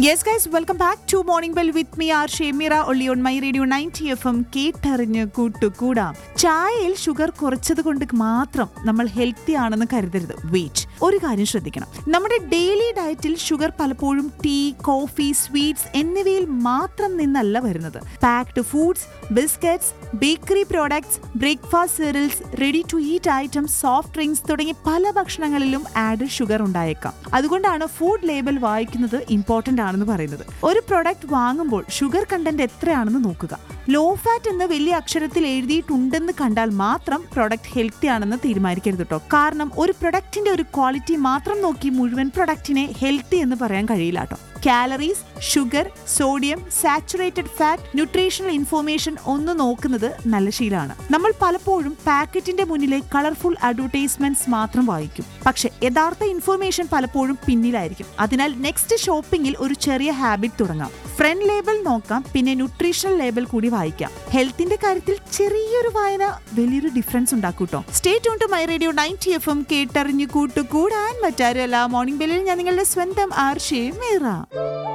yes guys welcome back to morning bell with me R Shemeera ഒള്ളി on my radio ninety F M കേട്ടറിഞ്ഞ് കൂട്ടുകൂടാം ചായയിൽ sugar കുറച്ചത് കൊണ്ട് മാത്രം നമ്മൾ ഹെൽത്തി ആണെന്ന് കരുതരുത് വെയിറ്റ് ഒരു കാര്യം ശ്രദ്ധിക്കണം നമ്മുടെ ഡെയിലി ഡയറ്റിൽ ഷുഗർ പലപ്പോഴും ടീ കോഫി സ്വീറ്റ്സ് എന്നിവയിൽ മാത്രം നിന്നല്ല വരുന്നത് packed foods biscuits bakery products breakfast cereals ready to eat items soft drinks തുടങ്ങി പല ഭക്ഷണങ്ങളിലും ആഡഡ് ഷുഗർ ഉണ്ടായേക്കാം അതുകൊണ്ടാണ് ഫുഡ് ലേബൽ വായിക്കുന്നത് ഇമ്പോർട്ടന്റ് ആണെന്ന് പറയുന്നത് ഒരു പ്രൊഡക്റ്റ് വാങ്ങുമ്പോൾ ഷുഗർ കണ്ടന്റ് എത്രയാണെന്ന് നോക്കുക ലോ ഫാറ്റ് എന്ന് വലിയ അക്ഷരത്തിൽ എഴുതിയിട്ടുണ്ടെന്ന് കണ്ടാൽ മാത്രം പ്രൊഡക്റ്റ് ഹെൽത്തി ആണെന്ന് തീരുമാനിക്കരുത് കേട്ടോ കാരണം ഒരു പ്രൊഡക്റ്റിന്റെ ഒരു ക്വാളിറ്റി മാത്രം നോക്കി മുഴുവൻ പ്രൊഡക്റ്റിനെ ഹെൽത്തി എന്ന് പറയാൻ കഴിയില്ല കേട്ടോ calories sugar sodium saturated fat nutritional information ഒന്ന് നോക്കുന്നത് നല്ല ശീലമാണ് നമ്മൾ പലപ്പോഴും പാക്കറ്റിന്റെ മുന്നിലെ കളർഫുൾ അഡ്വർടൈസ്മെന്റ്സ് മാത്രം വായിക്കും പക്ഷെ യഥാർത്ഥ ഇൻഫോർമേഷൻ പലപ്പോഴും പിന്നിലായിരിക്കും അതിനാൽ നെക്സ്റ്റ് ഷോപ്പിംഗിൽ ഒരു ചെറിയ ഹാബിറ്റ് തുടങ്ങാം ഫ്രണ്ട് ലേബൽ നോക്കാം പിന്നെ ന്യൂട്രീഷണൽ ലേബൽ കൂടി വായിക്കാം ഹെൽത്തിന്റെ കാര്യത്തിൽ ചെറിയൊരു വായന വലിയൊരു difference ഉണ്ടാക്കൂട്ടോ stay tune to my radio ninety F M കേട്ടറിഞ്ഞു കൂട്ടുകൂടാൻ മറ്റാരുമല്ല മോർണിംഗ് ബെല്ലിൽ ഞാൻ നിങ്ങളുടെ സ്വന്തം ആർഷേ മീറ